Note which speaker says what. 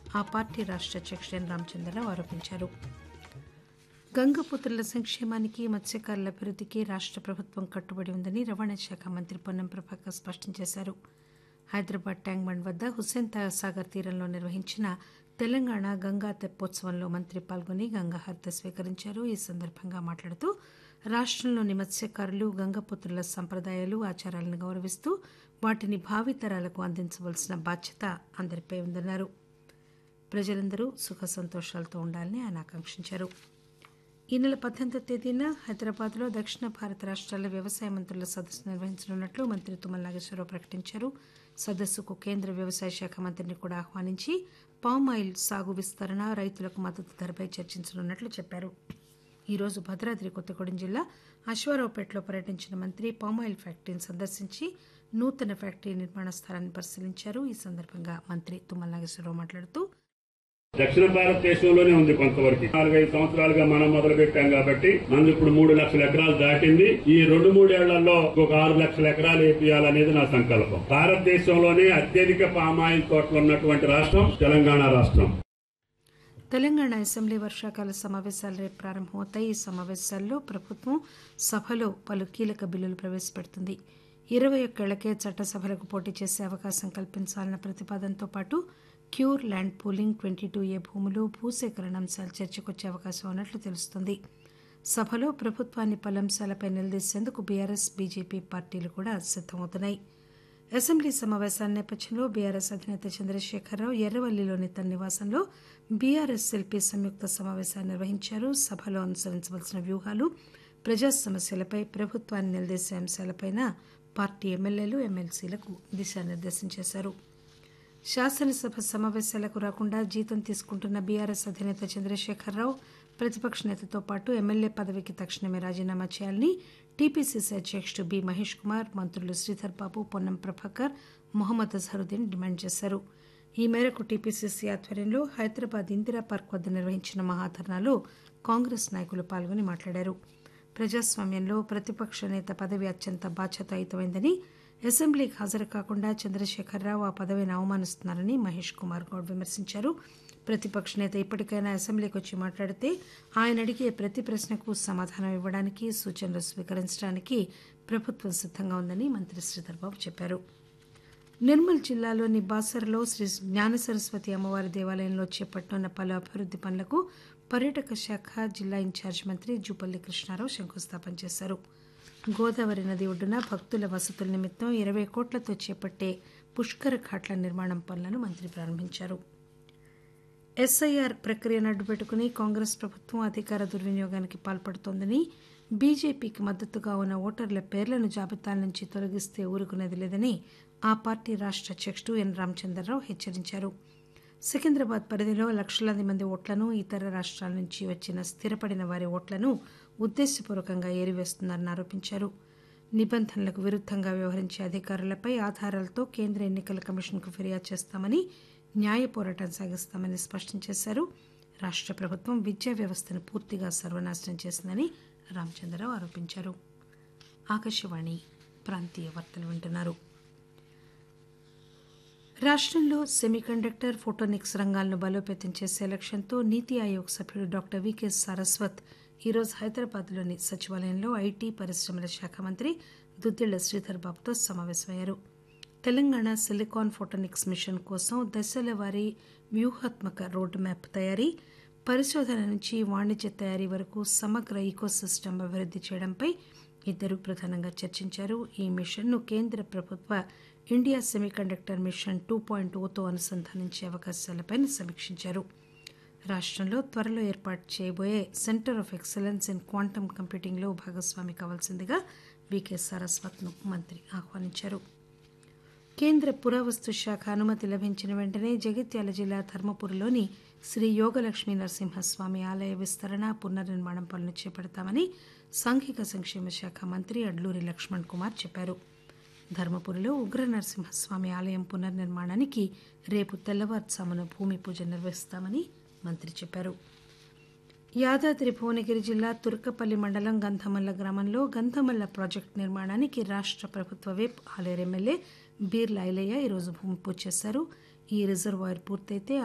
Speaker 1: ఆ పార్టీ రాష్ట అధ్యక్షుడు ఎన్ రామచంద్రరావు ఆరోపించారు గంగపుత్రుల సంక్షేమానికి మత్స్యకారుల అభివృద్ధికి రాష్ట ప్రభుత్వం కట్టుబడి ఉందని రవాణా శాఖ మంత్రి పొన్నం ప్రభాకర్ స్పష్టం చేశారు హైదరాబాద్ ట్యాంక్ బండ్ వద్ద హుస్సేన్ సాగర్ తీరంలో నిర్వహించిన తెలంగాణ గంగా తెప్పోత్సవంలో మంత్రి పాల్గొని గంగా హారతి స్వీకరించారు ఈ సందర్భంగా మాట్లాడుతూ రాష్టంలోని మత్స్యకారులు గంగపుత్రుల సంప్రదాయాలు ఆచారాలను గౌరవిస్తూ వాటిని భావితరాలకు అందించవలసిన బాధ్యత అందరిపై ఉందన్నారు ప్రజలందరూ సుఖ సంతోషాలతో ఉండాలని ఆయన ఆకాంక్షించారు ఈ నెల పద్దెనిమిదో తేదీన హైదరాబాద్లో దక్షిణ భారత రాష్ట్రాల వ్యవసాయ మంత్రుల సదస్సు నిర్వహించనున్నట్లు మంత్రి తుమ్మల నాగేశ్వరరావు ప్రకటించారు సదస్సుకు కేంద్ర వ్యవసాయ శాఖ మంత్రిని కూడా ఆహ్వానించి పామ్ ఆయిల్ సాగు విస్తరణ రైతులకు మద్దతు ధరపై చర్చించనున్నట్లు చెప్పారు ఈరోజు భద్రాద్రి కొత్తగూడెం జిల్లా అశ్వారావుపేటలో పర్యటించిన మంత్రి పామాయిల్ ఫ్యాక్టరీని సందర్శించి నూతన ఫ్యాక్టరీ నిర్మాణ స్థలాన్ని పరిశీలించారు ఈ సందర్భంగా మంత్రి తుమ్మల నాగేశ్వరరావు మాట్లాడుతూ
Speaker 2: దక్షిణ భారతదేశంలోనే ఉంది కొంతవరకు నాలుగైదు సంవత్సరాలుగా మనం మొదలు పెట్టాం కాబట్టి మనది ఇప్పుడు మూడు లక్షల ఎకరాలు దాటింది ఈ రెండు మూడేళ్లలో ఒక ఆరు లక్షల ఎకరాలు వేపియాలనేది నా సంకల్పం భారతదేశంలోనే అత్యధిక పామాయిల్ తోటలు ఉన్నటువంటి రాష్ట్రం తెలంగాణ రాష్ట్రం
Speaker 1: తెలంగాణ అసెంబ్లీ వర్షాకాల సమావేశాలు రేపు ప్రారంభమవుతాయి ఈ సమావేశాల్లో ప్రభుత్వం సభలో పలు కీలక బిల్లులు ప్రవేశపెడుతుంది ఇరవై ఒక్కేళ్లకే చట్టసభలకు పోటీ చేసే అవకాశం కల్పించాలన్న ప్రతిపాదనతో పాటు cure land pooling twenty two A భూములు భూసేకరణ అంశాలు చర్చకొచ్చే అవకాశం ఉన్నట్లు తెలుస్తోంది సభలో ప్రభుత్వాన్ని పలు అంశాలపై నిలదీసేందుకు బీఆర్ఎస్ బీజేపీ పార్టీలు కూడా సిద్దమవుతున్నాయి అసెంబ్లీ సమావేశాల నేపథ్యంలో బీఆర్ఎస్ అధినేత చంద్రశేఖరరావు ఎర్రవల్లిలోని తన నివాసంలో బీఆర్ఎస్ ఎల్పీ సంయుక్త సమావేశాన్ని నిర్వహించారు సభలో అనుసరించవలసిన వ్యూహాలు ప్రజా సమస్యలపై ప్రభుత్వాన్ని నిలదీసే అంశాలపైన పార్టీ ఎమ్మెల్యేలు ఎమ్మెల్సీలకు దిశానిర్దేశం చేశారు శాసనసభ సమావేశాలకు రాకుండా జీతం తీసుకుంటున్న బీఆర్ఎస్ అధినేత చంద్రశేఖరరావు ప్రతిపక్ష నేతతో పాటు ఎమ్మెల్యే పదవికి తక్షణమే రాజీనామా చేయాలని టీపీసీసీ అధ్యక్షుడు బి మహేష్ కుమార్ మంత్రులు శ్రీధర్ బాబు పొన్నం ప్రభాకర్ మొహమ్మద్ అజహరుద్దీన్ డిమాండ్ చేశారు ఈ మేరకు టీపీసీసీ ఆధ్వర్యంలో హైదరాబాద్ ఇందిరా పార్క్ వద్ద నిర్వహించిన మహాధర్నాలో కాంగ్రెస్ నాయకులు పాల్గొని మాట్లాడారు ప్రజాస్వామ్యంలో ప్రతిపక్ష నేత పదవి అత్యంత బాధ్యతాయుతమైందని అసెంబ్లీకి హాజరు కాకుండా చంద్రశేఖరరావు ఆ పదవిని అవమానిస్తున్నారని మహేష్ కుమార్ గౌడ్ విమర్శించారు ప్రతిపక్ష నేత ఇప్పటికైనా అసెంబ్లీకి వచ్చి మాట్లాడితే ఆయన అడిగే ప్రతి ప్రశ్నకు సమాధానం ఇవ్వడానికి సూచనలు స్వీకరించడానికి ప్రభుత్వం సిద్దంగా ఉందని మంత్రి శ్రీధర్బాబు చెప్పారు నిర్మల్ జిల్లాలోని బాసరలో శ్రీ జ్ఞాన సరస్వతి అమ్మవారి దేవాలయంలో చేపట్టనున్న పలు అభివృద్ది పనులకు పర్యాటక శాఖ జిల్లా ఇన్ఛార్జ్ మంత్రి జూపల్లి కృష్ణారావు శంకుస్థాపన చేశారు గోదావరి నది ఒడ్డున భక్తుల వసతుల నిమిత్తం ఇరవై కోట్లతో చేపట్టే పుష్కర ఘాట్ల నిర్మాణం పనులను మంత్రి ప్రారంభించారు ఎస్ఐఆర్ ప్రక్రియను అడ్డుపెట్టుకుని కాంగ్రెస్ ప్రభుత్వం అధికార దుర్వినియోగానికి పాల్పడుతోందని బీజేపీకి మద్దతుగా ఉన్న ఓటర్ల పేర్లను జాబితాల నుంచి తొలగిస్తే ఊరుకునేది లేదని ఆ పార్టీ రాష్ట అధ్యక్షుడు ఎన్ రామచంద్రరావు హెచ్చరించారు సికింద్రాబాద్ పరిధిలో లక్షలాది మంది ఓట్లను ఇతర రాష్ట్రాల నుంచి వచ్చిన స్థిరపడిన వారి ఓట్లను ఉద్దేశపూర్వకంగా ఏరివేస్తున్నారని ఆరోపించారు నిబంధనలకు విరుద్దంగా వ్యవహరించే అధికారులపై ఆధారాలతో కేంద్ర ఎన్నికల కమిషన్కు ఫిర్యాదు చేస్తామని న్యాయ పోరాటం సాగిస్తామని స్పష్టం చేశారు రాష్ట ప్రభుత్వం విద్యా వ్యవస్థను పూర్తిగా సర్వనాశనం చేసిందని రామచంద్రరావు ఆరోపించారు ఆకాశవాణి ప్రాంతీయ వార్తలు వింటున్నారు రాష్టంలో సెమీకండక్టర్ ఫోటోనిక్స్ రంగాలను బలోపేతం చేసే లక్ష్యంతో నీతి ఆయోగ్ సభ్యుడు డాక్టర్ వికే సారస్వత్ ఈరోజు హైదరాబాద్లోని సచివాలయంలో ఐటీ పరిశ్రమల శాఖ మంత్రి దుద్దిళ్ల శ్రీధర్ బాబుతో సమావేశమయ్యారు తెలంగాణ సిలికాన్ ఫోటోనిక్స్ మిషన్ కోసం దశల వారీ వ్యూహాత్మక రోడ్ మ్యాప్ తయారీ పరిశోధన నుంచి వాణిజ్య తయారీ వరకు సమగ్ర ఈకోసిస్టమ్ అభివృద్ది చేయడంపై ఇద్దరు ప్రధానంగా చర్చించారు ఈ మిషన్ను కేంద్ర ప్రభుత్వ India semiconductor mission two point ఓతో అనుసంధానించే అవకాశాలపై సమీక్షించారు రాష్టంలో త్వరలో ఏర్పాటు చేయబోయే centre of excellence in quantum కంప్యూటింగ్లో భాగస్వామి కావాల్సిందిగా వికే సారస్వత్ను మంత్రి ఆహ్వానించారు కేంద్ర పురావస్తు శాఖ అనుమతి లభించిన వెంటనే జగిత్యాల జిల్లా ధర్మపురిలోని శ్రీ యోగలక్ష్మీ నరసింహస్వామి ఆలయ విస్తరణ పునర్నిర్మాణం పనులు చేపడతామని సాంఘిక సంక్షేమ శాఖ మంత్రి అడ్లూరి లక్ష్మణ్ కుమార్ చెప్పారు ధర్మపురిలో ఉగ్ర నరసింహస్వామి ఆలయం పునర్నిర్మాణానికి రేపు తెల్లవారుజామున భూమి పూజ నిర్వహిస్తామని మంత్రి చెప్పారు యాదాద్రి భువనగిరి జిల్లా తుర్కపల్లి మండలం గంధమల్ల గ్రామంలో గంధమల్ల ప్రాజెక్టు నిర్మాణానికి రాష్ట ప్రభుత్వ విప్ ఆలేరు ఎమ్మెల్యే బీర్ల ఐలయ్య ఈరోజు భూమి పూజ చేశారు ఈ రిజర్వాయర్ పూర్తయితే